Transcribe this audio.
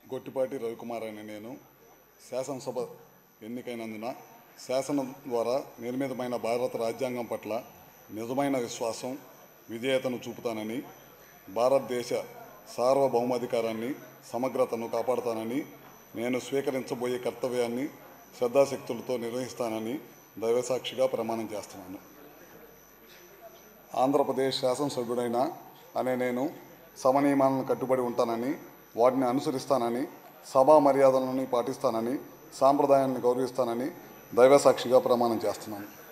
గొట్టిపాటి రవికుమార్ అని నేను శాసనసభ ఎన్నికైనందున శాసనం ద్వారా నిర్మితమైన భారత రాజ్యాంగం పట్ల నిజమైన విశ్వాసం విధేయతను చూపుతానని భారతదేశ సార్వభౌమాధికారాన్ని సమగ్రతను కాపాడుతానని నేను స్వీకరించబోయే కర్తవ్యాన్ని శ్రద్ధాశక్తులతో నిర్వహిస్తానని దైవసాక్షిగా ప్రమాణం చేస్తున్నాను ఆంధ్రప్రదేశ్ శాసనసభ్యుడైన అనే నేను సభ నియమాలను కట్టుబడి ఉంటానని వాటిని అనుసరిస్తానని సభా మర్యాదలను పాటిస్తానని సాంప్రదాయాన్ని గౌరవిస్తానని దైవసాక్షిగా ప్రమాణం చేస్తున్నాను